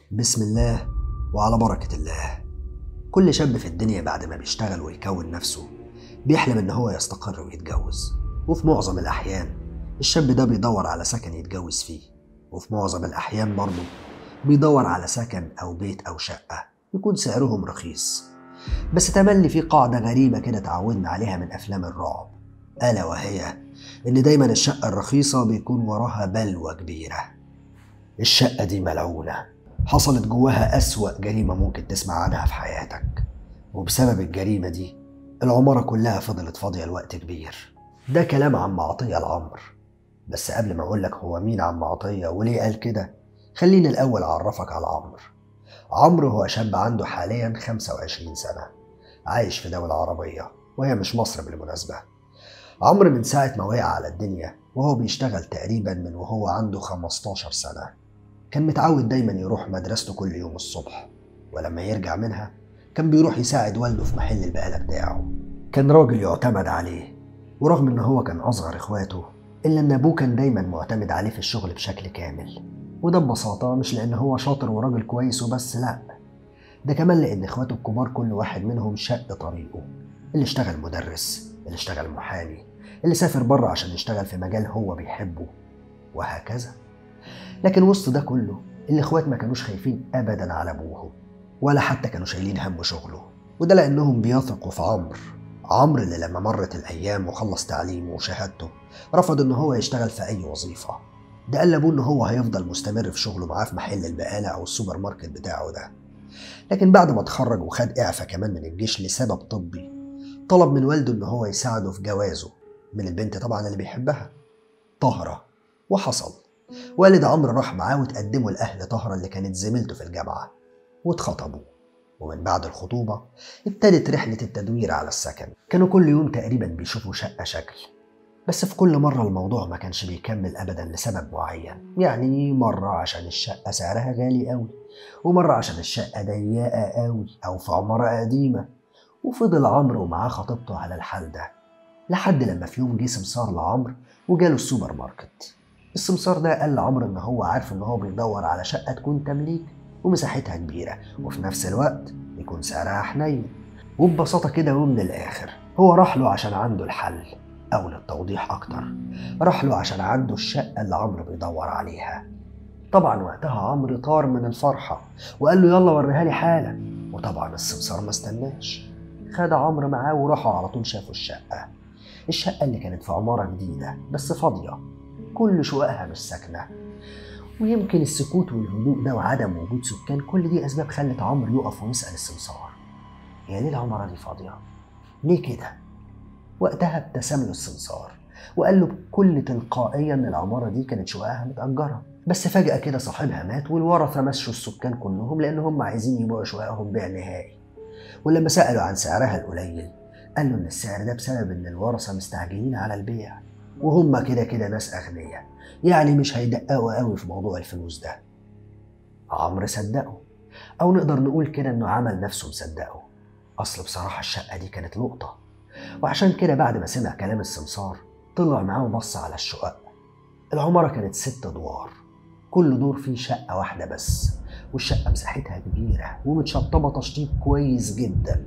بسم الله وعلى بركة الله كل شاب في الدنيا بعد ما بيشتغل ويكون نفسه بيحلم إن هو يستقر ويتجوز وفي معظم الأحيان الشاب ده بيدور على سكن يتجوز فيه وفي معظم الأحيان برضه بيدور على سكن أو بيت أو شقة يكون سعرهم رخيص بس تملي في قاعدة غريبة كده اتعودنا عليها من أفلام الرعب ألا وهي إن دايما الشقة الرخيصة بيكون وراها بلوى كبيرة الشقة دي ملعونة حصلت جواها أسوأ جريمة ممكن تسمع عنها في حياتك وبسبب الجريمة دي العمارة كلها فضلت فاضية لوقت كبير ده كلام عم عطية العمر بس قبل ما أقولك هو مين عم عطية وليه قال كده خليني الأول أعرفك على عمرو عمرو هو شاب عنده حاليا 25 سنة عايش في دولة عربية وهي مش مصر بالمناسبة عمرو من ساعة ما وقع على الدنيا وهو بيشتغل تقريبا من وهو عنده 15 سنة كان متعود دايما يروح مدرسته كل يوم الصبح ولما يرجع منها كان بيروح يساعد والده في محل البقالة بتاعه كان راجل يعتمد عليه ورغم ان هو كان اصغر اخواته الا ان ابوه كان دايما معتمد عليه في الشغل بشكل كامل وده ببساطة مش لان هو شاطر وراجل كويس وبس لا ده كمان لان اخواته الكبار كل واحد منهم شق طريقه اللي اشتغل مدرس اللي اشتغل محامي اللي سافر بره عشان يشتغل في مجال هو بيحبه وهكذا لكن وسط ده كله الاخوات ما كانوش خايفين ابدا على ابوهم ولا حتى كانوا شايلين هم شغله وده لانهم بيثقوا في عمرو عمرو اللي لما مرت الايام وخلص تعليمه وشهادته رفض ان هو يشتغل في اي وظيفه ده قال لابوه ان هو هيفضل مستمر في شغله معاه في محل البقاله او السوبر ماركت بتاعه ده لكن بعد ما اتخرج وخد اعفاء كمان من الجيش لسبب طبي طلب من والده ان هو يساعده في جوازه من البنت طبعا اللي بيحبها طهره وحصل والد عمرو راح معاه وتقدموا لأهل طهرة اللي كانت زميلته في الجامعة واتخطبوا ومن بعد الخطوبة ابتدت رحلة التدوير على السكن كانوا كل يوم تقريبا بيشوفوا شقة شكل بس في كل مرة الموضوع ما كانش بيكمل أبدا لسبب معين يعني مرة عشان الشقة سعرها غالي قوي ومرة عشان الشقة ضيقة قوي أو في عمارة قديمة وفضل عمرو ومعاه خطيبته على الحال ده لحد لما في يوم جه سمسار لعمرو وجاله السوبر ماركت السمسار ده قال لعمرو ان هو عارف ان هو بيدور على شقه تكون تمليك ومساحتها كبيره وفي نفس الوقت يكون سعرها حنين وببساطه كده ومن الاخر هو راح له عشان عنده الحل او للتوضيح اكتر راح له عشان عنده الشقه اللي عمرو بيدور عليها طبعا وقتها عمرو طار من الفرحه وقال له يلا وريها لي حالا وطبعا السمسار ما استناش خد عمرو معاه وراحوا على طول شافوا الشقه الشقه اللي كانت في عماره جديده بس فاضيه كل شققها مش ساكنة ويمكن السكوت والهدوء ده وعدم وجود سكان كل دي أسباب خلت عمرو يقف ويسأل السمسار هي ليه العمارة دي فاضية؟ ليه كده؟ وقتها ابتسم له السمسار وقال له بكل تلقائية إن العمارة دي كانت شققها متأجرة بس فجأة كده صاحبها مات والورثة مشوا السكان كلهم لأن هم عايزين يبيعوا شققهم بيع نهائي ولما سألوا عن سعرها القليل قال له إن السعر ده بسبب إن الورثة مستعجلين على البيع وهم كده كده ناس أغنياء يعني مش هيدققوا قوي في موضوع الفلوس ده عمرو صدقه أو نقدر نقول كده إنه عمل نفسه مصدقه أصل بصراحة الشقة دي كانت لقطة وعشان كده بعد ما سمع كلام السمسار طلع معاه وبص على الشقق العمارة كانت ست أدوار كل دور فيه شقة واحدة بس والشقة مساحتها كبيرة ومتشطبة تشطيب كويس جدا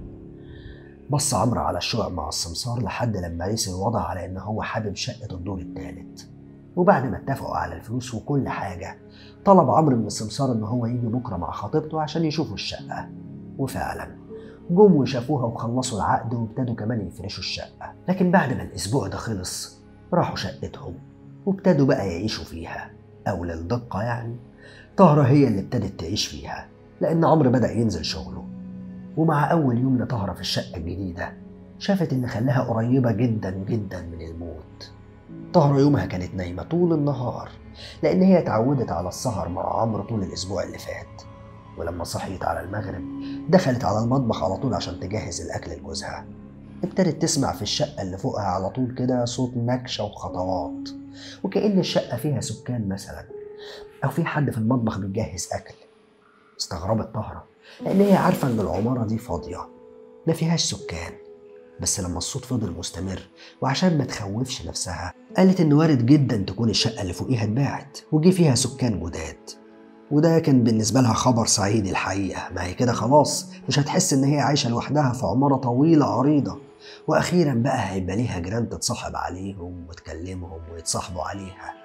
بص عمرو على الشقق مع السمسار لحد لما ريس الوضع على ان هو حابب شقة الدور التالت وبعد ما اتفقوا على الفلوس وكل حاجة طلب عمرو من السمسار ان هو يجي بكرة مع خطيبته عشان يشوفوا الشقة وفعلا جم وشافوها وخلصوا العقد وابتدوا كمان يفرشوا الشقة لكن بعد ما الأسبوع ده خلص راحوا شقتهم وابتدوا بقى يعيشوا فيها أو للدقة يعني طهرة هي اللي ابتدت تعيش فيها لأن عمرو بدأ ينزل شغله ومع أول يوم لطهرة في الشقة الجديدة شافت إن خلاها قريبة جدا جدا من الموت طهرة يومها كانت نايمة طول النهار لأن هي اتعودت على السهر مع عمرو طول الأسبوع اللي فات ولما صحيت على المغرب دخلت على المطبخ على طول عشان تجهز الأكل لجوزها ابتدت تسمع في الشقة اللي فوقها على طول كده صوت نكشة وخطوات وكأن الشقة فيها سكان مثلا أو في حد في المطبخ بيجهز أكل استغربت طهرة لأن هي عارفة إن العمارة دي فاضية ما فيهاش سكان بس لما الصوت فضل مستمر وعشان ما تخوفش نفسها قالت إن وارد جدا تكون الشقة اللي فوقيها اتباعت وجي فيها سكان جداد وده كان بالنسبة لها خبر سعيد الحقيقة ما هي كده خلاص مش هتحس إن هي عايشة لوحدها في عمارة طويلة عريضة وأخيرا بقى هيبقى ليها جيران تتصاحب عليهم وتكلمهم ويتصاحبوا عليها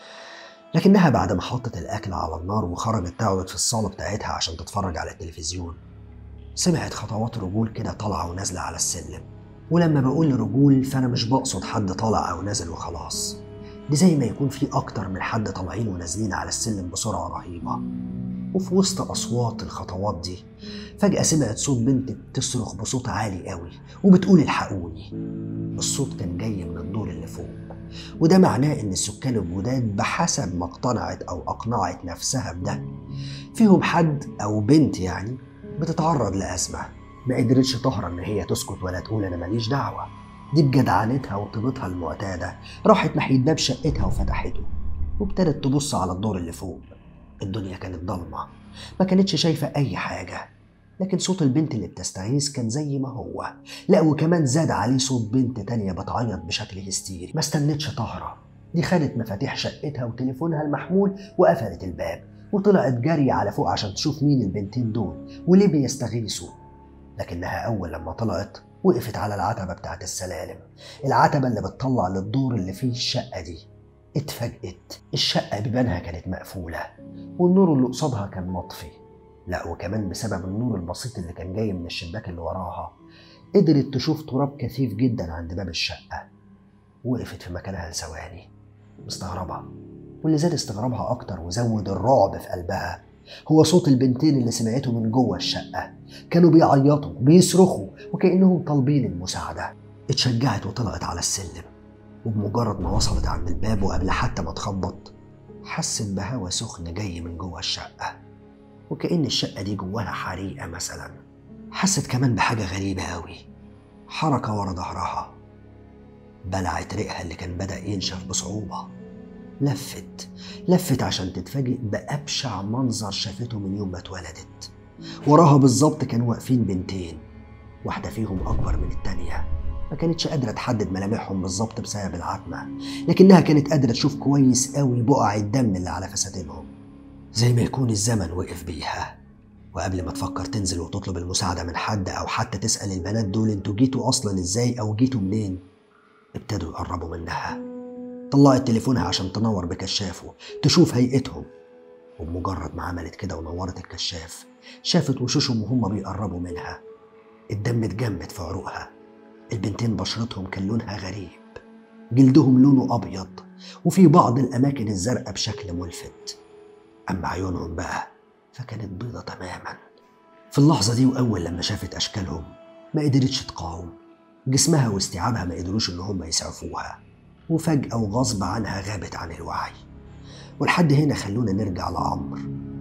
لكنها بعد ما حطت الأكل على النار وخرجت تقعد في الصالة بتاعتها عشان تتفرج على التلفزيون سمعت خطوات رجول كده طالعة ونازلة على السلم ولما بقول رجول فأنا مش بقصد حد طالع أو نازل وخلاص دي زي ما يكون في أكتر من حد طالعين ونازلين على السلم بسرعة رهيبة وفي وسط أصوات الخطوات دي فجأة سمعت صوت بنت بتصرخ بصوت عالي قوي وبتقول الحقوني الصوت كان جاي من الدور اللي فوق وده معناه إن السكان الجداد بحسب ما اقتنعت أو أقنعت نفسها بده فيهم حد أو بنت يعني بتتعرض لأزمة ما قدرتش تهرب إن هي تسكت ولا تقول أنا ماليش دعوة دي بجدعنتها وطيبتها المعتادة راحت ناحية باب شقتها وفتحته وابتدت تبص على الدور اللي فوق الدنيا كانت ضلمة ما كانتش شايفة أي حاجة لكن صوت البنت اللي بتستغيث كان زي ما هو لا وكمان زاد عليه صوت بنت تانية بتعيط بشكل هستيري ما استنتش تهرب دي خدت مفاتيح شقتها وتليفونها المحمول وقفلت الباب وطلعت جري على فوق عشان تشوف مين البنتين دول وليه بيستغيثوا لكنها أول لما طلعت وقفت على العتبة بتاعت السلالم العتبة اللي بتطلع للدور اللي فيه الشقة دي اتفاجئت الشقة بيبانها كانت مقفولة والنور اللي قصادها كان مطفي لا وكمان بسبب النور البسيط اللي كان جاي من الشباك اللي وراها قدرت تشوف تراب كثيف جدا عند باب الشقة وقفت في مكانها لثواني مستغربة واللي زاد استغرابها أكتر وزود الرعب في قلبها هو صوت البنتين اللي سمعته من جوه الشقة كانوا بيعيطوا بيصرخوا وكأنهم طالبين المساعدة اتشجعت وطلعت على السلم وبمجرد ما وصلت عند الباب وقبل حتى ما تخبط حست بهوا سخن جاي من جوه الشقة وكأن الشقة دي جواها حريقة مثلا حست كمان بحاجة غريبة أوي حركة ورا ظهرها بلعت ريقها اللي كان بدأ ينشف بصعوبة لفت لفت عشان تتفاجئ بأبشع منظر شافته من يوم ما اتولدت وراها بالظبط كانوا واقفين بنتين واحدة فيهم أكبر من التانية ما كانتش قادرة تحدد ملامحهم بالظبط بسبب العتمة لكنها كانت قادرة تشوف كويس قوي بقع الدم اللي على فساتينهم زي ما يكون الزمن وقف بيها وقبل ما تفكر تنزل وتطلب المساعدة من حد أو حتى تسأل البنات دول انتوا جيتوا أصلا ازاي أو جيتوا منين ابتدوا يقربوا منها طلعت تليفونها عشان تنور بكشافه تشوف هيئتهم وبمجرد ما عملت كده ونورت الكشاف شافت وشوشهم وهم بيقربوا منها الدم اتجمد في عروقها البنتين بشرتهم كان لونها غريب جلدهم لونه أبيض وفي بعض الأماكن الزرقاء بشكل ملفت أما عيونهم بقى فكانت بيضة تماما في اللحظة دي وأول لما شافت أشكالهم ما قدرتش تقاوم جسمها واستيعابها ما قدروش إن هم يسعفوها وفجأة وغصب عنها غابت عن الوعي ولحد هنا خلونا نرجع لعمرو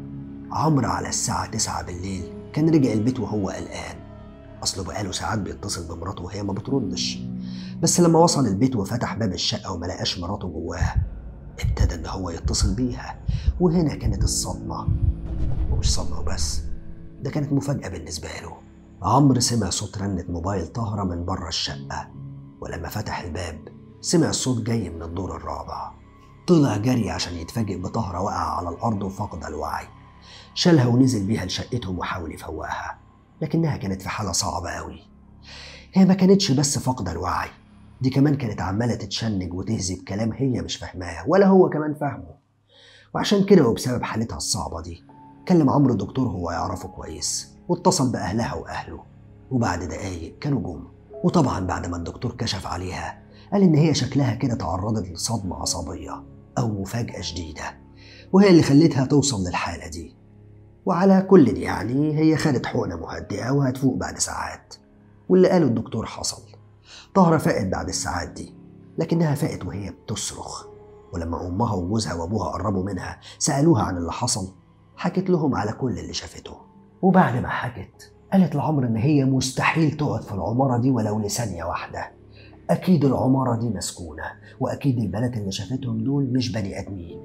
عمرو على الساعة تسعة بالليل كان رجع البيت وهو قلقان أصله بقاله ساعات بيتصل بمراته وهي ما بتردش بس لما وصل البيت وفتح باب الشقة وما لقاش مراته جواه ابتدى إن هو يتصل بيها وهنا كانت الصدمة ومش صدمة وبس ده كانت مفاجأة بالنسبة له عمرو سمع صوت رنة موبايل طهرة من بره الشقة ولما فتح الباب سمع الصوت جاي من الدور الرابع طلع جري عشان يتفاجئ بطهرة واقعة على الأرض وفقد الوعي شالها ونزل بيها لشقتهم وحاول يفوقها لكنها كانت في حالة صعبة أوي هي ما كانتش بس فاقدة الوعي دي كمان كانت عمالة تتشنج وتهزي بكلام هي مش فاهماه ولا هو كمان فاهمه وعشان كده وبسبب حالتها الصعبة دي كلم عمرو دكتور هو يعرفه كويس واتصل بأهلها وأهله وبعد دقايق كانوا جم وطبعا بعد ما الدكتور كشف عليها قال إن هي شكلها كده تعرضت لصدمة عصبية أو مفاجأة شديدة وهي اللي خلتها توصل للحالة دي وعلى كل يعني هي خدت حقنة مهدئة وهتفوق بعد ساعات واللي قاله الدكتور حصل طهرة فاقت بعد الساعات دي لكنها فاقت وهي بتصرخ ولما أمها وجوزها وأبوها قربوا منها سألوها عن اللي حصل حكت لهم على كل اللي شافته وبعد ما حكت قالت لعمرو إن هي مستحيل تقعد في العمارة دي ولو لثانية واحدة أكيد العمارة دي مسكونة وأكيد البنات اللي شافتهم دول مش بني آدمين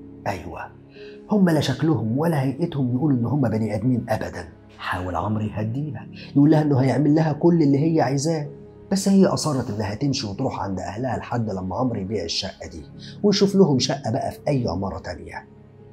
أيوة هم لا شكلهم ولا هيئتهم يقولوا إن هم بني آدمين أبدا حاول عمرو يهديها يقول لها إنه هيعمل لها كل اللي هي عايزاه بس هي أصرت إنها تمشي وتروح عند أهلها لحد لما عمرو يبيع الشقة دي ويشوف لهم شقة بقى في أي عمارة تانية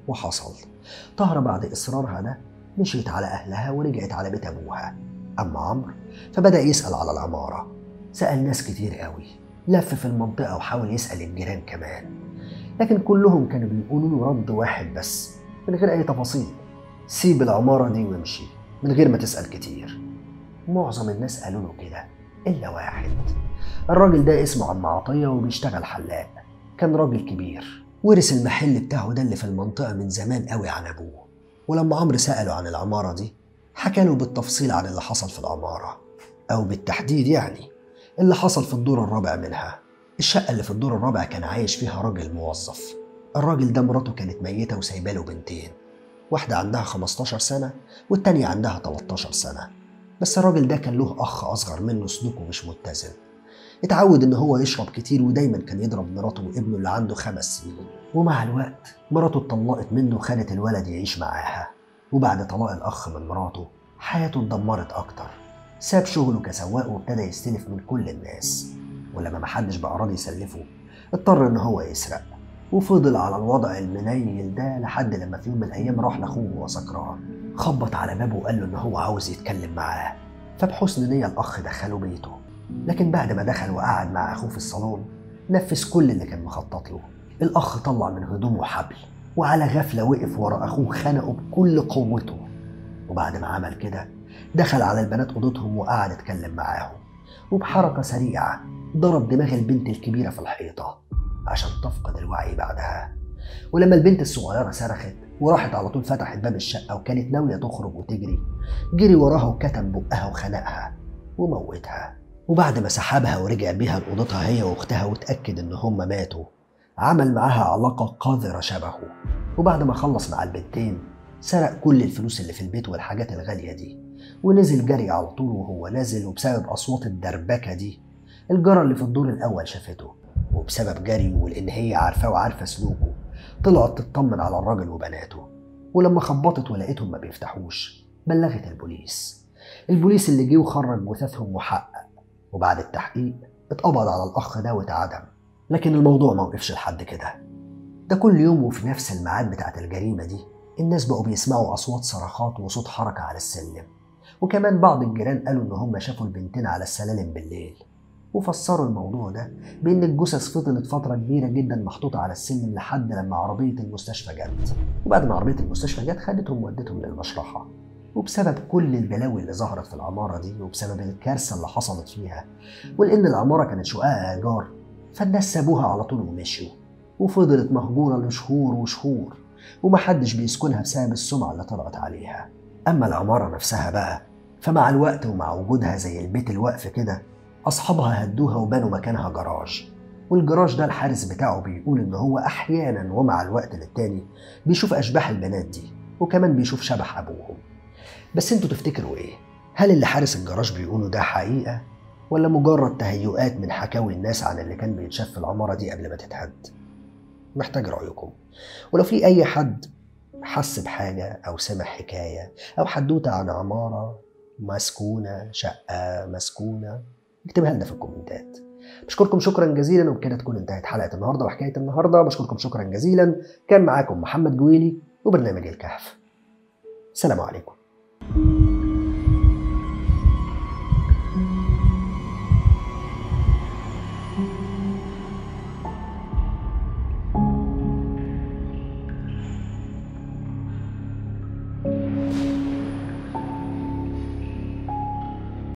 وحصل طهرة بعد إصرارها ده مشيت على أهلها ورجعت على بيت أبوها أما عمرو فبدأ يسأل على العمارة سأل ناس كتير قوي لف في المنطقة وحاول يسأل الجيران كمان لكن كلهم كانوا بيقولوا له رد واحد بس من غير أي تفاصيل سيب العمارة دي وامشي من غير ما تسأل كتير معظم الناس قالوا له كده إلا واحد الراجل ده اسمه عم عطية وبيشتغل حلاق كان راجل كبير ورث المحل بتاعه ده اللي في المنطقة من زمان قوي عن أبوه ولما عمرو سأله عن العمارة دي حكى له بالتفصيل عن اللي حصل في العمارة أو بالتحديد يعني اللي حصل في الدور الرابع منها الشقة اللي في الدور الرابع كان عايش فيها راجل موظف الراجل ده مراته كانت ميتة وسايبه له بنتين واحدة عندها 15 سنة والتانية عندها 13 سنة بس الراجل ده كان له أخ أصغر منه سلوكه مش متزن اتعود إن هو يشرب كتير ودايما كان يضرب مراته وابنه اللي عنده خمس سنين ومع الوقت مراته اتطلقت منه وخدت الولد يعيش معاها وبعد طلاق الأخ من مراته حياته اتدمرت أكتر ساب شغله كسواق وابتدى يستلف من كل الناس ولما محدش بقى راضي يسلفه اضطر إن هو يسرق وفضل على الوضع المنيل ده لحد لما في يوم من الأيام راح لأخوه وهو سكران خبط على بابه وقال له إن هو عاوز يتكلم معاه فبحسن نية الأخ دخله بيته لكن بعد ما دخل وقعد مع أخوه في الصالون نفذ كل اللي كان مخطط له الأخ طلع من هدومه حبل وعلى غفلة وقف ورا أخوه خنقه بكل قوته وبعد ما عمل كده دخل على البنات أوضتهم وقعد يتكلم معاهم وبحركة سريعة ضرب دماغ البنت الكبيرة في الحيطة عشان تفقد الوعي بعدها ولما البنت الصغيرة صرخت وراحت على طول فتحت باب الشقة وكانت ناوية تخرج وتجري جري وراها وكتم بقها وخنقها وموتها وبعد ما سحبها ورجع بيها لأوضتها هي وأختها وتأكد إن هما ماتوا عمل معاها علاقة قذرة شبهه وبعد ما خلص مع البنتين سرق كل الفلوس اللي في البيت والحاجات الغالية دي ونزل جري على طول وهو نازل وبسبب أصوات الدربكة دي الجارة اللي في الدور الأول شافته وبسبب جري ولأن هي عارفاه وعارفة سلوكه طلعت تطمن على الراجل وبناته ولما خبطت ولقيتهم ما بيفتحوش بلغت البوليس البوليس اللي جه وخرج جثثهم وحقق وبعد التحقيق اتقبض على الأخ ده واتعدم لكن الموضوع ما وقفش لحد كده ده كل يوم وفي نفس الميعاد بتاعت الجريمة دي الناس بقوا بيسمعوا أصوات صرخات وصوت حركة على السلم وكمان بعض الجيران قالوا إن هم شافوا البنتين على السلالم بالليل وفسروا الموضوع ده بإن الجثث فضلت فترة كبيرة جدا محطوطة على السلم لحد لما عربية المستشفى جت وبعد ما عربية المستشفى جت خدتهم وودتهم للمشرحة وبسبب كل البلاوي اللي ظهرت في العمارة دي وبسبب الكارثة اللي حصلت فيها ولأن العمارة كانت شققها إيجار فالناس سابوها على طول ومشيوا وفضلت مهجورة لشهور وشهور ومحدش بيسكنها بسبب السمعة اللي طلعت عليها أما العمارة نفسها بقى فمع الوقت ومع وجودها زي البيت الوقف كده أصحابها هدوها وبنوا مكانها جراج والجراج ده الحارس بتاعه بيقول إن هو أحيانا ومع الوقت للتاني بيشوف أشباح البنات دي وكمان بيشوف شبح أبوهم بس انتوا تفتكروا إيه؟ هل اللي حارس الجراج بيقوله ده حقيقة ولا مجرد تهيؤات من حكاوي الناس عن اللي كان بيتشاف في العمارة دي قبل ما تتهد؟ محتاج رأيكم ولو في أي حد حس بحاجة أو سمع حكاية أو حدوتة عن عمارة مسكونة شقة مسكونة اكتبها لنا في الكومنتات بشكركم شكرا جزيلا وبكده تكون انتهت حلقة النهاردة وحكاية النهاردة بشكركم شكرا جزيلا كان معاكم محمد جويلي وبرنامج الكهف السلام عليكم